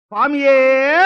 స్వామియే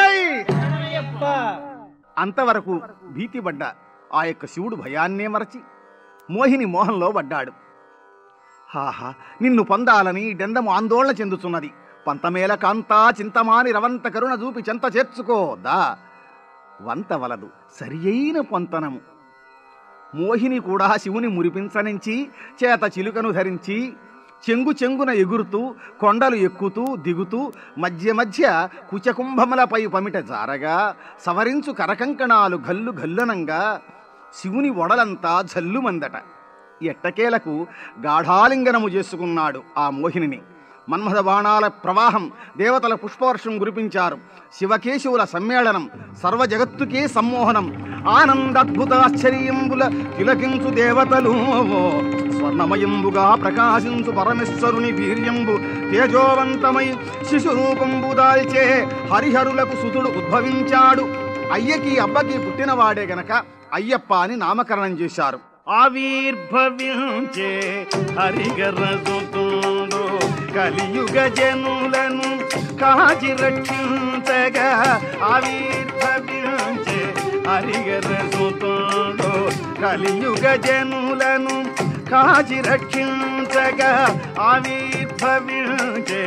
అంతవరకు భీతిపడ్డ ఆ యొక్క శివుడు భయాన్నే మరచి మోహిని మోహంలో పడ్డాడు హాహా నిన్ను పొందాలని డెందము ఆందోళన చెందుతున్నది పంతమేల కాంతా చింతమాని రవంత కరుణ చూపి చెంత చేర్చుకో దా వంత వలదు సరి అయిన పొంతనము మోహిని కూడా శివుని మురిపించనించి చేత చిలుకను ధరించి చెంగు చెంగున ఎగురుతూ కొండలు ఎక్కుతూ దిగుతూ మధ్య మధ్య కుచకుంభములపై పమిట జారగా సవరించు కరకంకణాలు గల్లు గల్లునంగా శివుని ఒడలంతా జల్లుమందట ఎట్టకేలకు గాఢాలింగనము చేసుకున్నాడు ఆ మోహినిని మన్మథ బాణాల ప్రవాహం దేవతల పుష్పవర్షం కురిపించారు శివకేశవుల సమ్మేళనం సర్వ జగత్తుకే సమ్మోహనం ఆనందద్భుతాశ్చర్యంబుల తిలకించు దేవతలు స్వర్ణమయంబుగా ప్రకాశించు పరమేశ్వరుని వీర్యంబు తేజోవంతమై శిశురూపంబు దాల్చే హరిహరులకు సుతుడు ఉద్భవించాడు అయ్యకి అబ్బకి పుట్టినవాడే గనక అయ్యప్ప అని నామకరణం చేశారు ఆవిర్భవించే హరిగరసుతుండు కలియుగ జనులను కాచి రక్షించగా ఆవిర్భవించే హరిగరసుతుండు కలియుగ జనులను కాచి రక్షించగా ఆవిర్భవించే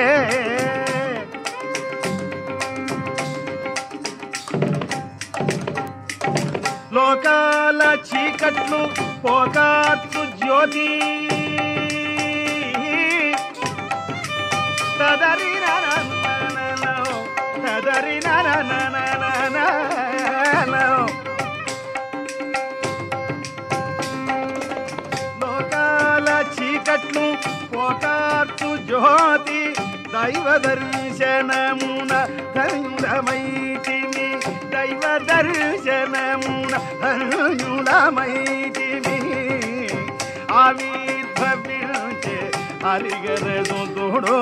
లోకాల చీకట్లు పోకార్చు జ్యోతి తదరి ననననననో, తదరి నననననననో. లోకాల చీకట్లు పోకార్చు జ్యోతి దైవ దర్శనమున ధన్యులమైతిమి దైవ దర్శనమున ధన్యులమైతిమి ఆవిర్భవించే హరిగరదు తోడో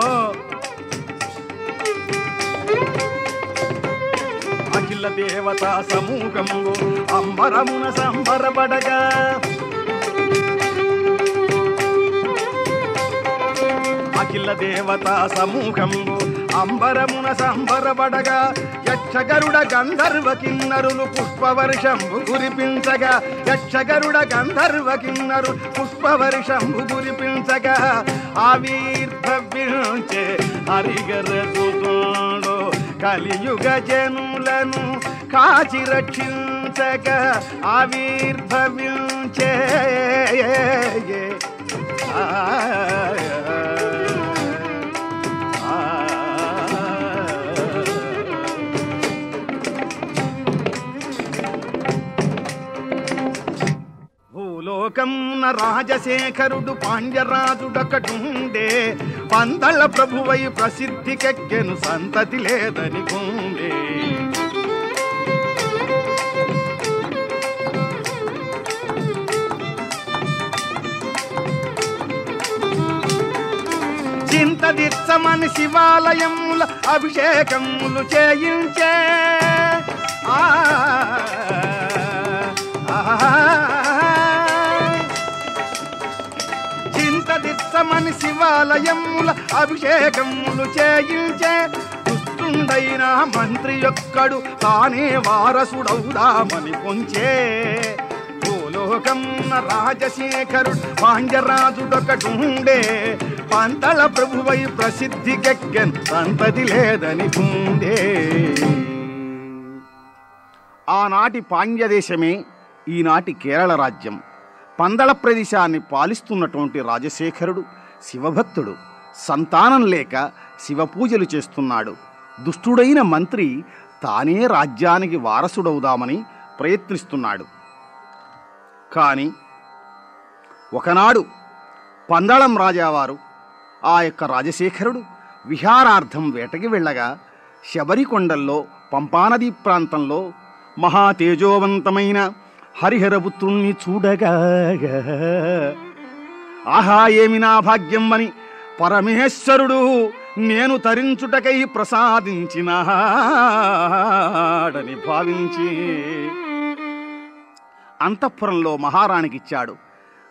అఖిల దేవతా సమూహము అంబరమున సంబరపడగా అఖిల దేవతా సమూహము అంబరమున సంబరపడగా యక్షగరుడ గంధర్వ కిన్నరులు పుష్పవర్షంబు కురిపించగా యక్షగరుడ గంధర్వ కిన్నరు పుష్పవర్షంబు కురిపించగా ఆవిర్భవించే హరిగరసుతోడు కలియుగ జనులను కాచి రక్షించగా ఆవిర్భవించే భూలోకమున రాజశేఖరుడు పాండ్యరాజుడొకటుండే పందళ్ళ ప్రభువై ప్రసిద్ధికెక్కెను సంతతి లేదని గుండే చింతదిచ్చమని శివాలయముల అభిషేకములు చేయించే ఆ చింతదిచ్చమని శివాలయముల అభిషేకములు చేయించే దుస్తుండైన మంత్రి యొక్కడు తానే వారసుడవుదామని పొంచే భూలోకమున రాజశేఖరుడు పాండ్యరాజుడొకటుండే పంతల ప్రభువై ప్రసిద్ధికెక్కన్ సంతతి లేదని ఉండే ఆనాటి పాండ్యదేశమే ఈనాటి కేరళ రాజ్యం పందళ ప్రదేశాన్ని పాలిస్తున్నటువంటి రాజశేఖరుడు శివభక్తుడు సంతానం లేక శివపూజలు చేస్తున్నాడు దుష్టుడైన మంత్రి తానే రాజ్యానికి వారసుడవుదామని ప్రయత్నిస్తున్నాడు కానీ ఒకనాడు పందళం రాజావారు ఆ యొక్క రాజశేఖరుడు విహారార్థం వేటకి వెళ్ళగా శబరికొండల్లో పంపానదీ ప్రాంతంలో మహా తేజోవంతమైన హరిహరపుత్రుణ్ణి చూడగా ఆహా ఏమి నా భాగ్యం అని పరమేశ్వరుడు నేను తరించుటకై ప్రసాదించినాడని భావించి అంతఃపురంలో మహారాణికిచ్చాడు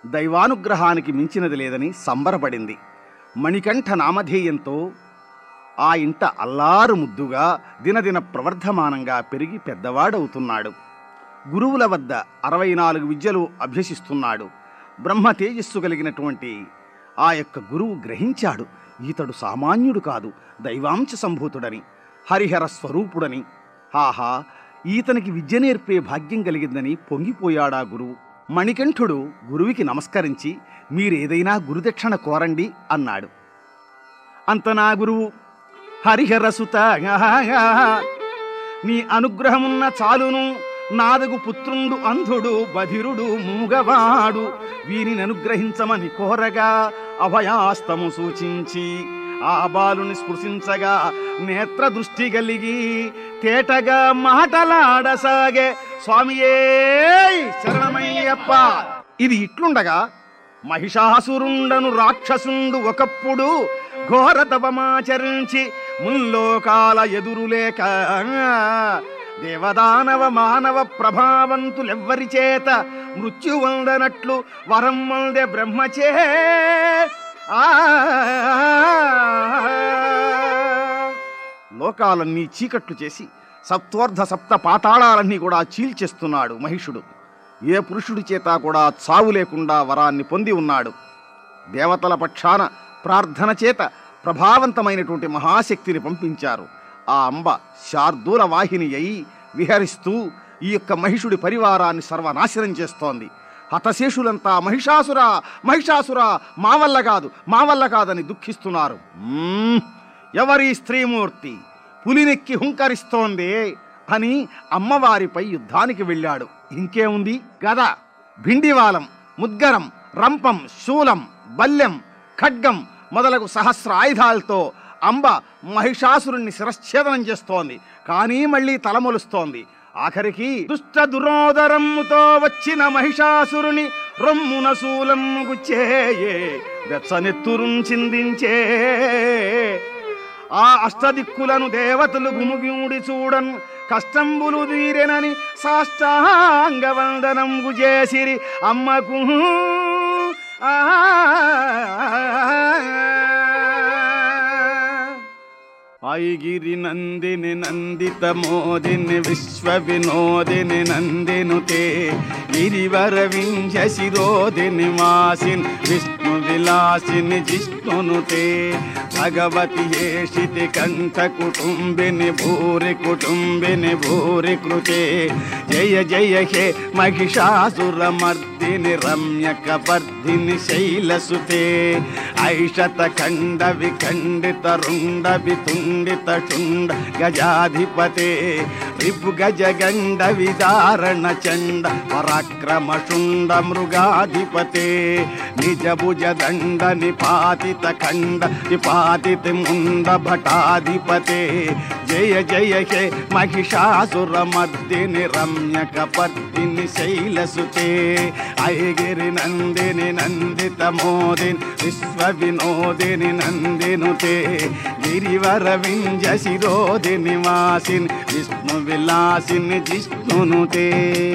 దైవానుగ్రహానికి మించినది లేదని సంబరపడింది మణికంఠ నామధేయంతో ఆ ఇంట అల్లారు ముద్దుగా దినదిన ప్రవర్ధమానంగా పెరిగి పెద్దవాడవుతున్నాడు గురువుల వద్ద అరవై నాలుగు విద్యలు అభ్యసిస్తున్నాడు బ్రహ్మ తేజస్సు కలిగినటువంటి ఆ యొక్క గురువు గ్రహించాడు ఈతడు సామాన్యుడు కాదు దైవాంశ సంభూతుడని హరిహర స్వరూపుడని ఆహా ఈతనికి విద్య నేర్పే భాగ్యం కలిగిందని పొంగిపోయాడా గురువు మణికంఠుడు గురువుకి నమస్కరించి మీరేదైనా గురుదక్షిణ కోరండి అన్నాడు అంత నా గురువు హరిహరసుత నీ అనుగ్రహమున్న చాలును నాదగు పుత్రుండు అంధుడు బధిరుడు మూగవాడు వీరిని అనుగ్రహించమని కోరగా అభయాస్తము సూచించి ఆ బాలుని స్పృశించగా నేత్ర దృష్టి కలిగి తేటగా మాటలాడసాగే స్వామియే శరణమయ్యప్ప ఇది ఇట్లుండగా మహిషాసురుండను రాక్షసుండు ఒకప్పుడు ఘోర తపమాచరించి ముల్లోకాల ఎదురులేక దేవదానవ మానవ ప్రభావంతులెవ్వరి చేత మృత్యువందనట్లు వరం వందే బ్రహ్మచే ఆ లోకాలన్నీ చీకట్లు చేసి సప్తోర్ధ సప్త పాతాళాలన్నీ కూడా చీల్చేస్తున్నాడు మహిషుడు ఏ పురుషుడి చేత కూడా చావు లేకుండా వరాన్ని పొంది ఉన్నాడు దేవతల పక్షాన ప్రార్థన చేత ప్రభావంతమైనటువంటి మహాశక్తిని పంపించారు ఆ అంబ శార్దూల వాహిని అయి విహరిస్తూ ఈ యొక్క మహిషుడి పరివారాన్ని సర్వనాశనం చేస్తోంది హతశేషులంతా మహిషాసుర మహిషాసుర మా వల్ల కాదు మా వల్ల కాదని దుఃఖిస్తున్నారు మ్మ్, ఎవరి స్త్రీమూర్తి పులినెక్కి హుంకరిస్తోంది అని అమ్మవారిపై యుద్ధానికి వెళ్ళాడు ఇంకేముంది గద భిండివాలం ముద్గరం రంపం శూలం బల్యం ఖడ్గం మొదలగు సహస్ర ఆయుధాలతో అంబ మహిషాసురుణ్ణి శిరశ్ఛేదనం చేస్తోంది కానీ మళ్ళీ తలమొలుస్తోంది ఆఖరికి దుష్ట దురోదరమ్ముతో వచ్చిన మహిషాసురుని రొమ్మున శూలమ్ము గుచ్చేయే వెచ్చనెత్తురుం చిందించే ఆ అష్టదిక్కులను దేవతలు గుముగిముడి చూడన్ కష్టంబులు తీరెనని సాష్టాంగ వందనంబు చేసిరి అమ్మకు ఆ ఐగిరి నందిని నందిత మోదిని విశ్వ వినోదిని నందినుతే గిరివర వింధ్య శిరోదిని వాసిన్ విష్ణు విలాసిని జిష్ణునుతే భగవతి ఏషితి కంఠ కుటుంబిని భూరి కుటుంబిని భూరి కృతే జయ జయ హే మహిషాసుర మర్దిని రమ్య కపర్ధిని శైలసుతే ఐషత ఖండ విఖండిత రుండ వితుండిత టుండ గజాధిపతే రిపు గజ గండ విదారణ చండ పరాక్రమ శుండ మృగాధిపతే నిజ భుజ దండ నిపాతిత ఖండ నిపాతిత ముండ భటాధిపతే జయ జయ హే మహిషాసుర మర్దిని రమ్య కపర్దిని శైలసుతే ఐగిరి నందిని నందిత మోదిని విశ్వ వినోదిని నందినుతే గిరివర వింజ శిరోదిని వాసిని విష్ణు విలాసిని జిష్ణునుతే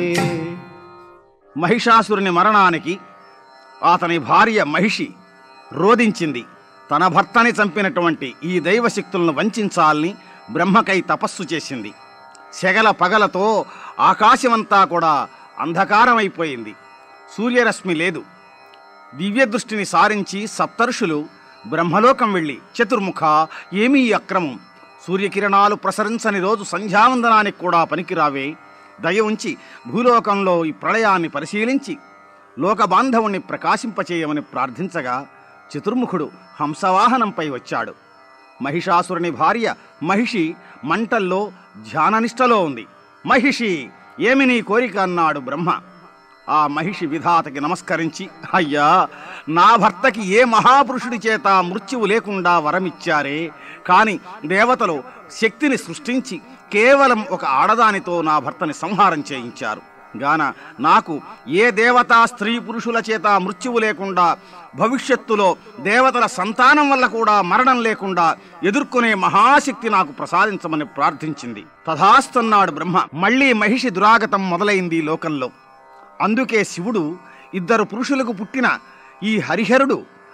మహిషాసురుని మరణానికి అతని భార్య మహిషి రోధించింది తన భర్తని చంపినటువంటి ఈ దైవశక్తులను వంచాలని బ్రహ్మకై తపస్సు చేసింది సెగల పగలతో ఆకాశమంతా కూడా అంధకారమైపోయింది సూర్యరశ్మి లేదు దివ్య దృష్టిని సారించి సప్తర్షులు బ్రహ్మలోకం వెళ్ళి చతుర్ముఖ ఏమీ ఈ అక్రమం సూర్యకిరణాలు ప్రసరించని రోజు సంధ్యావందనానికి కూడా పనికిరావే దయ ఉంచి భూలోకంలో ఈ ప్రళయాన్ని పరిశీలించి లోక బాంధవుణ్ణి ప్రకాశింపచేయమని ప్రార్థించగా చతుర్ముఖుడు హంసవాహనంపై వచ్చాడు మహిషాసురుని భార్య మహిషి మంటల్లో ధ్యాననిష్టలో ఉంది మహిషి ఏమి నీ కోరిక అన్నాడు బ్రహ్మ ఆ మహిషి విధాతకి నమస్కరించి అయ్యా నా భర్తకి ఏ మహాపురుషుడి చేత మృత్యువు లేకుండా వరమిచ్చారే కాని దేవతలు శక్తిని సృష్టించి కేవలం ఒక ఆడదానితో నా భర్తని సంహారం చేయించారు గాన నాకు ఏ దేవతా స్త్రీ పురుషుల చేత మృత్యువు లేకుండా భవిష్యత్తులో దేవతల సంతానం వల్ల కూడా మరణం లేకుండా ఎదుర్కొనే మహాశక్తి నాకు ప్రసాదించమని ప్రార్థించింది తథాస్తన్నాడు బ్రహ్మ మళ్ళీ మహిషి దురాగతం మొదలైంది ఈ లోకంలో అందుకే శివుడు ఇద్దరు పురుషులకు పుట్టిన ఈ హరిహరుడు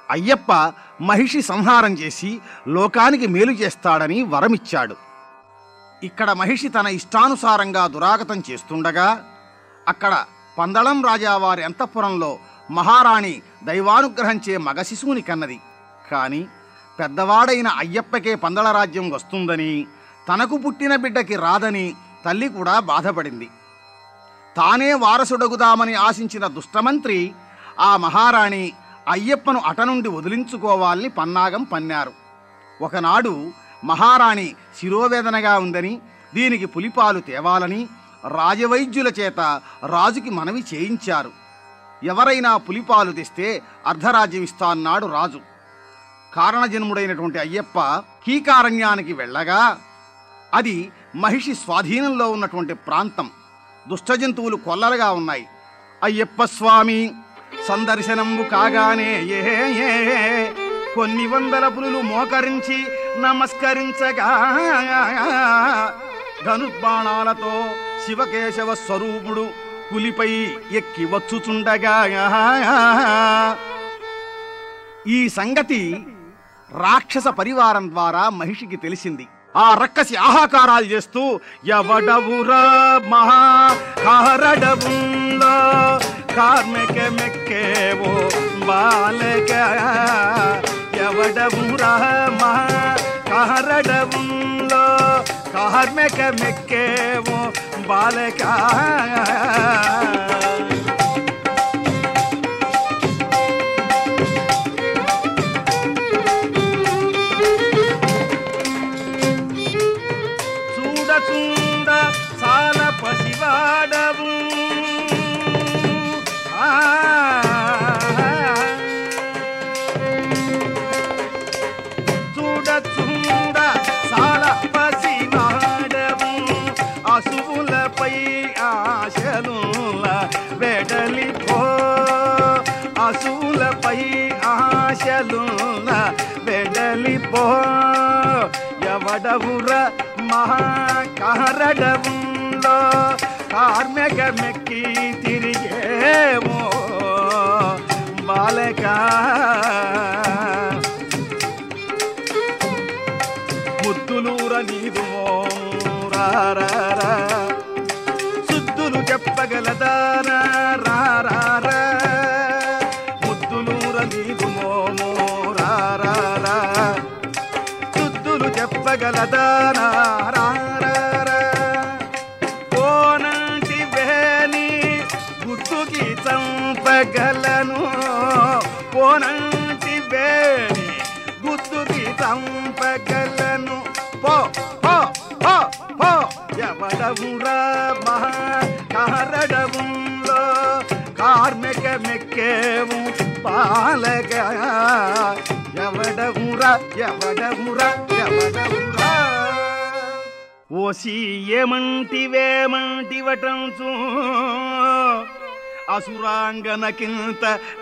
అయ్యప్ప మహిషి సంహారం చేసి లోకానికి మేలు చేస్తాడని వరమిచ్చాడు ఇక్కడ మహిషి తన ఇష్టానుసారంగా దురాగతం చేస్తుండగా అక్కడ పందళం రాజావారి అంతఃపురంలో మహారాణి దైవానుగ్రహంచే మగ శిశువుని కన్నది కాని పెద్దవాడైన అయ్యప్పకే పందళ రాజ్యం వస్తుందని తనకు పుట్టిన బిడ్డకి రాదని తల్లి కూడా బాధపడింది తానే వారసుడగుదామని ఆశించిన దుష్టమంత్రి ఆ మహారాణి అయ్యప్పను అట నుండి వదిలించుకోవాలని పన్నాగం పన్నారు ఒకనాడు మహారాణి శిరోవేదనగా ఉందని దీనికి పులిపాలు తేవాలని రాజవైద్యుల చేత రాజుకి మనవి చేయించారు ఎవరైనా పులిపాలు తెస్తే అర్ధరాజ్యం ఇస్తాన్నాడు రాజు కారణజన్ముడైనటువంటి అయ్యప్ప కీకారణ్యానికి వెళ్ళగా అది మహిషి స్వాధీనంలో ఉన్నటువంటి ప్రాంతం దుష్టజంతువులు కొల్లలుగా ఉన్నాయి అయ్యప్ప స్వామి సందర్శనంబు కాగానే ఏ ఏ కొన్ని వందల పులులు మోకరించి నమస్కరించగా ధనుర్బాణాలతో శివకేశవ స్వరూపుడు పులిపై ఎక్కి వచ్చుచుండగా ఈ సంగతి రాక్షస పరివారం ద్వారా మహిషికి తెలిసింది ఆ రక్కసి ఆహాకారాలు చేస్తూ ఎవడవురా మహా కారడవుంలో కార్మిక మెక్కేవో బాలక ఎవడవురా మహా కారడవుంలో కార్మిక మెక్కేవో బాలక చూడ చూడ సాల పసివాడవు ఆ. చూడ చూడ సాల పసివాడవు అసువులపై ఆశలుల వెడలిపో అసువులపై ఆశలుల వెడలిపో ఎవడవుర మహాకారడవులో కార్మిక మెక్కి తిరిగేమో బాలక ముద్దులూర నీదు రారా సుద్దులు చెప్పగలదారా రారా ముద్దులూర నీదు మోమో రారా సుద్దులు చెప్పగలదారా రారా కోనంటి వేని గుర్తుకి చంపగలను కోనంటి వేని గుర్తుకి చంపగలను పో పో పో పో ఎవడవురా మహాకారడవులో కార్మిక మెక్కేవు పాలక ఎవడవురా ఎవడవురా ఎవడవురా ఓసి ఏమంటివేమంటివటంచు అసురాంగనకింత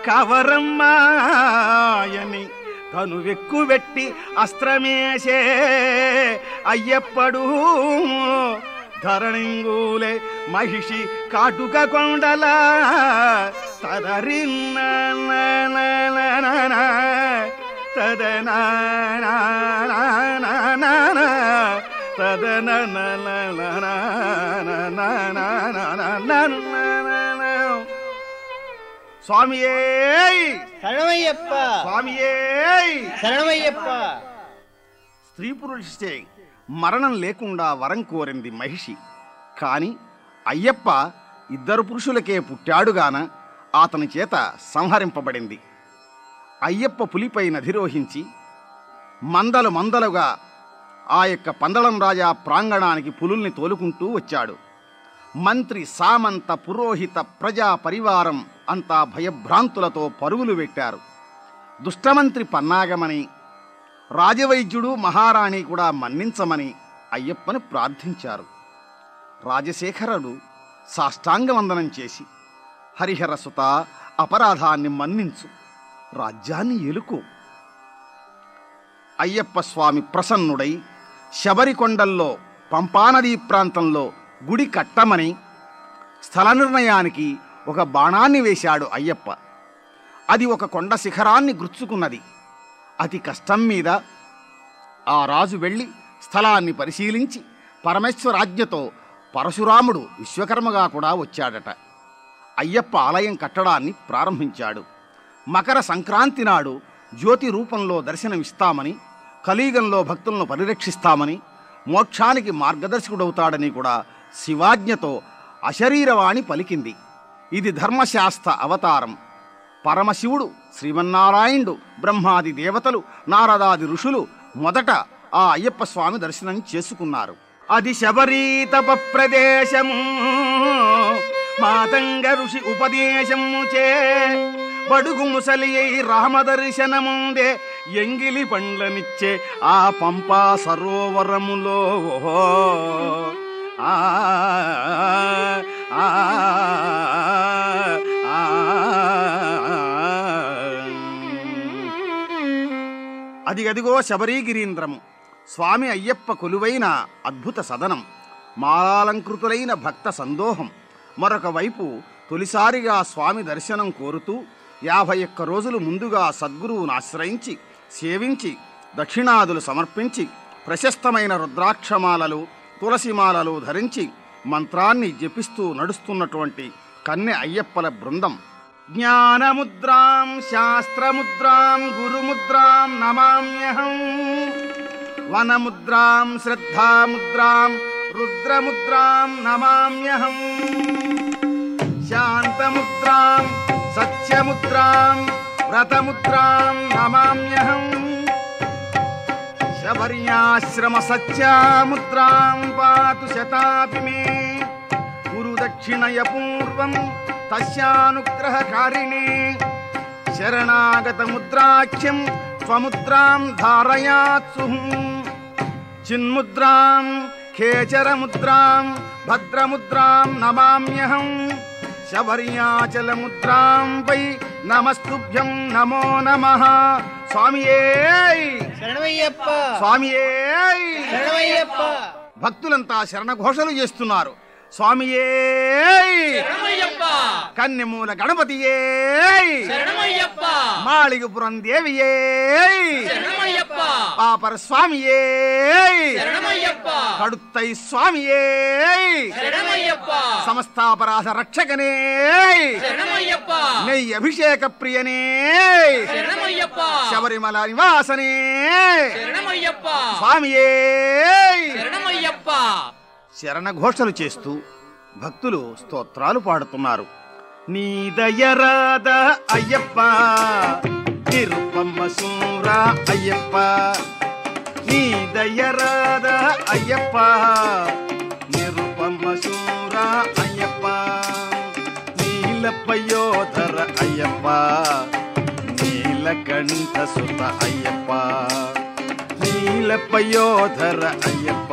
కవరమ్మాయని తను వెక్కువెట్టి అస్త్రమేసే అయ్యప్పడు ధరణింగూలే మహిషి కాటుక కొండల తదరిన్న తదనా స్వామియే శరణమయ్యప్ప స్వామియే శరణమయ్యప్ప స్త్రీ పురుషుచే మరణం లేకుండా వరం కోరింది మహిషి కాని అయ్యప్ప ఇద్దరు పురుషులకే పుట్టాడుగాన అతని చేత సంహరింపబడింది అయ్యప్ప పులిపై నధిరోహించి మందలు మందలుగా ఆ యొక్క పందళం రాజా ప్రాంగణానికి పులుల్ని తోలుకుంటూ వచ్చాడు మంత్రి సామంత పురోహిత ప్రజా పరివారం అంతా భయభ్రాంతులతో పరుగులు పెట్టారు దుష్టమంత్రి పన్నాగమని రాజవైద్యుడు మహారాణి కూడా మన్నించమని అయ్యప్పను ప్రార్థించారు రాజశేఖరుడు సాష్టాంగవందనం చేసి హరిహరసుత అపరాధాన్ని మన్నించు రాజ్యాన్ని ఎలుకో అయ్యప్ప స్వామి ప్రసన్నుడై శబరికొండల్లో పంపానదీ ప్రాంతంలో గుడి కట్టమని స్థల నిర్ణయానికి ఒక బాణాన్ని వేశాడు అయ్యప్ప అది ఒక కొండ శిఖరాన్ని గుర్చుకున్నది అతి కష్టం మీద ఆ రాజు వెళ్ళి స్థలాన్ని పరిశీలించి పరమేశ్వరాజ్ఞతో పరశురాముడు విశ్వకర్మగా కూడా వచ్చాడట అయ్యప్ప ఆలయం కట్టడాన్ని ప్రారంభించాడు మకర సంక్రాంతి నాడు జ్యోతి రూపంలో దర్శనమిస్తామని కలియుగంలో భక్తులను పరిరక్షిస్తామని మోక్షానికి మార్గదర్శకుడవుతాడని కూడా శివాజ్ఞతో అశరీరవాణి పలికింది ఇది ధర్మశాస్త్ర అవతారం పరమశివుడు శ్రీమన్నారాయణుడు బ్రహ్మాది దేవతలు నారదాది ఋషులు మొదట ఆ అయ్యప్ప స్వామి దర్శనం చేసుకున్నారు అది శబరీతప ప్రదేశము మాతంగ ఋషి ఉపదేశము చే బడుగు ముసలి అయి రామ దర్శనముందే ఎంగిలి పండ్లనిచ్చే ఆ పంపా సరోవరములో ఆ ఆ, ఆ, అది అదిగో శబరీగిరీంద్రము స్వామి అయ్యప్ప కొలువైన అద్భుత సదనం మాలాలంకృతులైన భక్త సందోహం మరొక వైపు తొలిసారిగా స్వామి దర్శనం కోరుతూ యాభై ఒక్క రోజులు ముందుగా సద్గురువును ఆశ్రయించి సేవించి దక్షిణాదులు సమర్పించి ప్రశస్తమైన రుద్రాక్షమాలలు తులసిమాలలు ధరించి మంత్రాన్ని జపిస్తూ నడుస్తున్నటువంటి కన్నె అయ్యప్పల బృందం జ్ఞానముద్రాం శాస్త్రముద్రాం గురుముద్రాం నమామ్యహం వనముద్రాం శ్రద్ధాముద్రాం రుద్రముద్రాం నమామ్యహం శాంతముద్రాం సత్యముద్రాం వ్రతముద్రాం నమామ్యహం శబర్యాశ్రమ సత్యాముద్రాం పాతు శతాపి మే గురుదక్షిణయ పూర్వం తస్యానుగ్రహకారిణే శరణాగతముద్రాఖ్యం స్వముద్రాం ధారయాత్సు చిన్ముద్రాం ఖేచరముద్రాం భద్రముద్రాం నమామ్యహం శబర్యాచలముద్రాం పై నమస్తుభ్యం నమో నమః స్వామియే శరణమయ్యప్ప స్వామియే శరణమయ్యప్ప భక్తులంతా శరణఘోషలు చేస్తున్నారు స్వామియే శరణమయ్యప్ప కన్నెమూల గణపతియే శరణమయ్యప్ప మాళిగపురం దేవియే శరణమయ్యప్ప పాపర స్వామియే శరణమయ్యప్ప కడుత్తై స్వామియే శరణమయ్యప్ప సమస్తాపరాధ రక్షకనే శరణమయ్యప్ప నెయ్యి అభిషేక ప్రియనే శరణమయ్యప్ప శబరిమల నివాసనే శరణమయ్యప్ప స్వామియే శరణమయ్యప్ప శరణఘోషలు చేస్తూ భక్తులు స్తోత్రాలు పాడుతున్నారు నీ దయరాద అయ్యప్ప నిరుపమ్మ సూర అయ్యప్ప నీ దయరాద అయ్యప్ప నిరుపమ్మ సూర అయ్యప్ప నీలపయోధర అయ్యప్ప నీలకంఠ సుత అయ్యప్ప నీలపయోధర అయ్యప్ప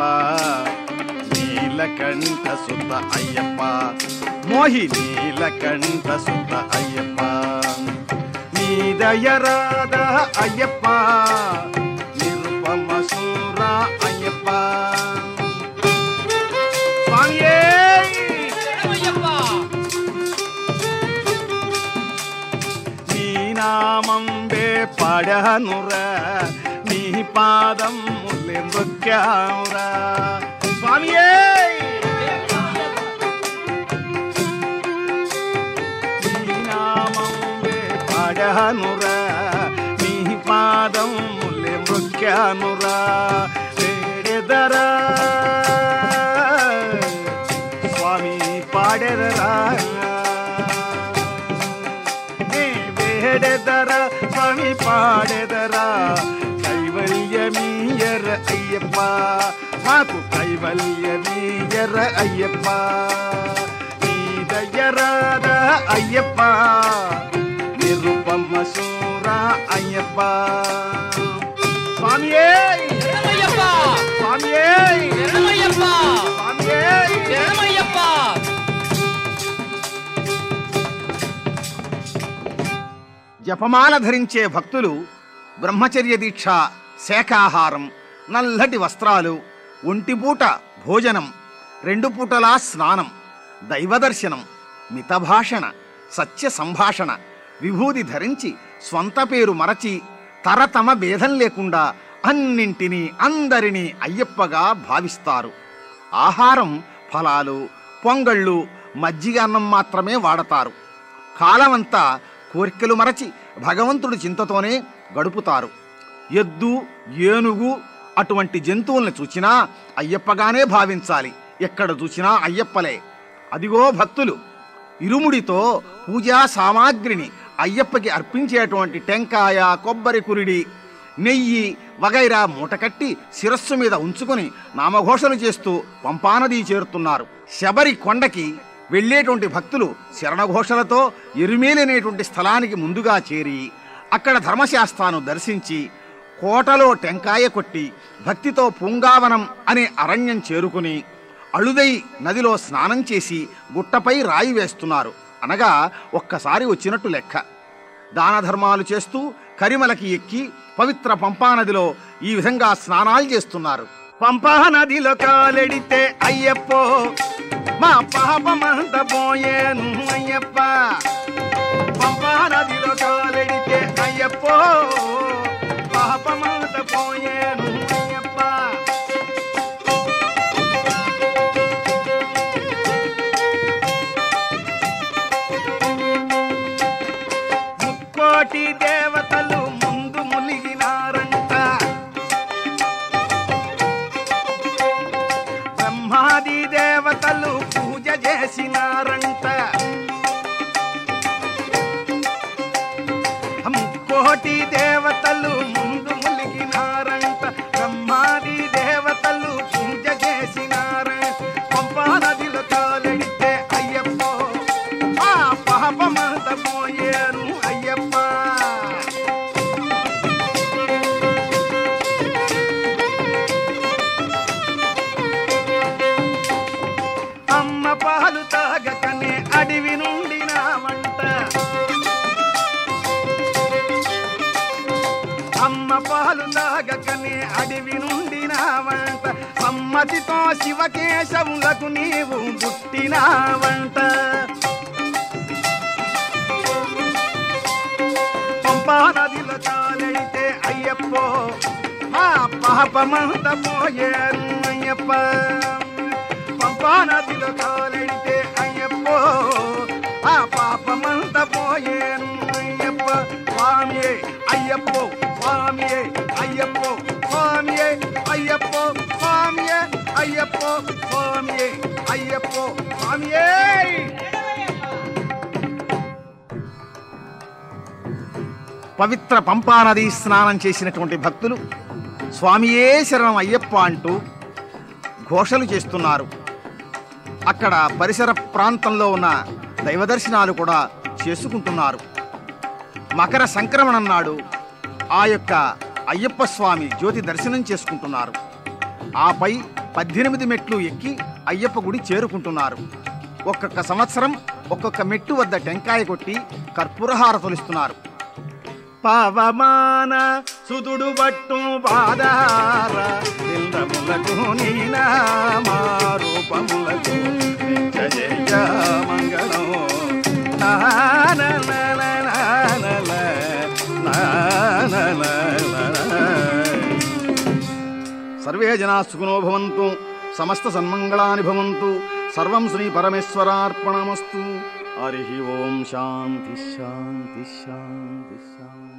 నీలకంఠ సుత అయ్యప్ప మోహి నీలకంఠ సుత అయ్యప్ప నీదయరాద అయ్యప్ప నిరుపమ సూర అయ్యప్ప స్వామియే శరణమయ్యప్ప నీ నామం వే పడనురా నీ పాదం ముల్లె మృక్యావురా స్వామియే నీ నామం వే పడనురా నీ పాదం ముల్లె మృక్యానురా వేడెదరా స్వామి పాడెదరా నే వేడెదర స్వామి పాడెదర కైవల్యమీయర అయ్యప్ప మాకు కైవల్యమీయర అయ్యప్ప నీదయ్యరాద అయ్యప్ప నిరుపమ్మ సూర అయ్యప్ప స్వామియే శరణమయ్యప్ప స్వామియే శరణమయ్యప్ప స్వామియే శరణమయ్యప్ప జపమాల ధరించే భక్తులు బ్రహ్మచర్య దీక్ష శాకాహారం నల్లటి వస్త్రాలు ఒంటిపూట భోజనం రెండు పూటలా స్నానం దైవదర్శనం మితభాషణ సత్య సంభాషణ విభూది ధరించి స్వంత పేరు మరచి తరతమ భేదం లేకుండా అన్నింటినీ అందరినీ అయ్యప్పగా భావిస్తారు ఆహారం ఫలాలు పొంగళ్ళు మజ్జిగ అన్నం మాత్రమే వాడతారు కాలమంతా కోరికలు మరచి భగవంతుడి చింతతోనే గడుపుతారు ఎద్దు ఏనుగు అటువంటి జంతువుల్ని చూచినా అయ్యప్పగానే భావించాలి ఎక్కడ చూసినా అయ్యప్పలే అదిగో భక్తులు ఇరుముడితో పూజా సామాగ్రిని అయ్యప్పకి అర్పించేటువంటి టెంకాయ కొబ్బరి కురిడి నెయ్యి వగైరా మూటకట్టి శిరస్సు మీద ఉంచుకొని నామఘోషలు చేస్తూ పంపానది చేరుతున్నారు శబరి కొండకి వెళ్ళేటువంటి భక్తులు శరణఘోషలతో ఎరుమేలనేటువంటి స్థలానికి ముందుగా చేరి అక్కడ ధర్మశాస్త్రాను దర్శించి కోటలో టెంకాయ కొట్టి భక్తితో పూంగావనం అనే అరణ్యం చేరుకుని అళుదై నదిలో స్నానం చేసి గుట్టపై రాయి వేస్తున్నారు అనగా ఒక్కసారి వచ్చినట్టు లెక్క దాన ధర్మాలు చేస్తూ కరిమలకి ఎక్కి పవిత్ర పంపానదిలో ఈ విధంగా స్నానాలు చేస్తున్నారు పంపానదిలో కాలెడితే అయ్యప్పో మా పాపమంత పోయేను అయ్యప్ప పంపానదిలో కాలెడితే అయ్యప్పో పాపమంత పోయేను అయ్యప్ప ముక్కోటి దేవతలు ముందు మునిగినారంట బ్రహ్మాది దేవతలు పూజ చేసినారంట ముక్కోటి దేవతలు ముందు మునిగినారంట బ్రహ్మాది దేవతలు పూజ చేసినారంట పంపా నదిలో కాలెడితే అయ్యప్ప ఆ పాపమంత పోయేను అయ్యప్ప అమ్మ పాలు తాగకనే అడవి నుండి నా వంట అమ్మ పాలు తాగకనే అడవి నుండి నా వంట సమ్మతితో శివకేశవులకు నీవు పుట్టినావంట పంపా నదిలో చాలైతే అయ్యప్పో ఆ పాపమంత పోయేను అయ్యప్ప పంపా నదిలో కాలెడితే అయ్యప్పో ఆ పాపమంత పోయేను అయ్యప్ప స్వామియే అయ్యప్పో స్వామియే అయ్యప్పో స్వామియే అయ్యప్పో స్వామియే అయ్యప్పో స్వామియే అయ్యప్పో స్వామియే పవిత్ర పంపానది స్నానం చేసినటువంటి భక్తులు స్వామియే శరణం అయ్యప్ప అంటూ ఘోషలు చేస్తున్నారు అక్కడ పరిసర ప్రాంతంలో ఉన్న దైవ దర్శనాలు కూడా చేసుకుంటున్నారు మకర సంక్రమణం నాడు ఆ యొక్క అయ్యప్ప స్వామి జ్యోతి దర్శనం చేసుకుంటున్నారు ఆపై పద్దెనిమిది మెట్లు ఎక్కి అయ్యప్ప గుడి చేరుకుంటున్నారు ఒక్కొక్క సంవత్సరం ఒక్కొక్క మెట్టు వద్ద టెంకాయ కొట్టి కర్పూరహారతులిస్తున్నారు పవమాన సుదుడు బట్టు బాధార ఇంద్రములకు నీనామారూపములకు నిత్య జయ మంగళం సర్వే జనా సుఖినో భవంతు సమస్త సన్మంగళాని భవంతు సర్వం శ్రీ పరమేశ్వరార్పణమస్తు హరి ఓం శాంతి శాంతి శాంతి శాంతి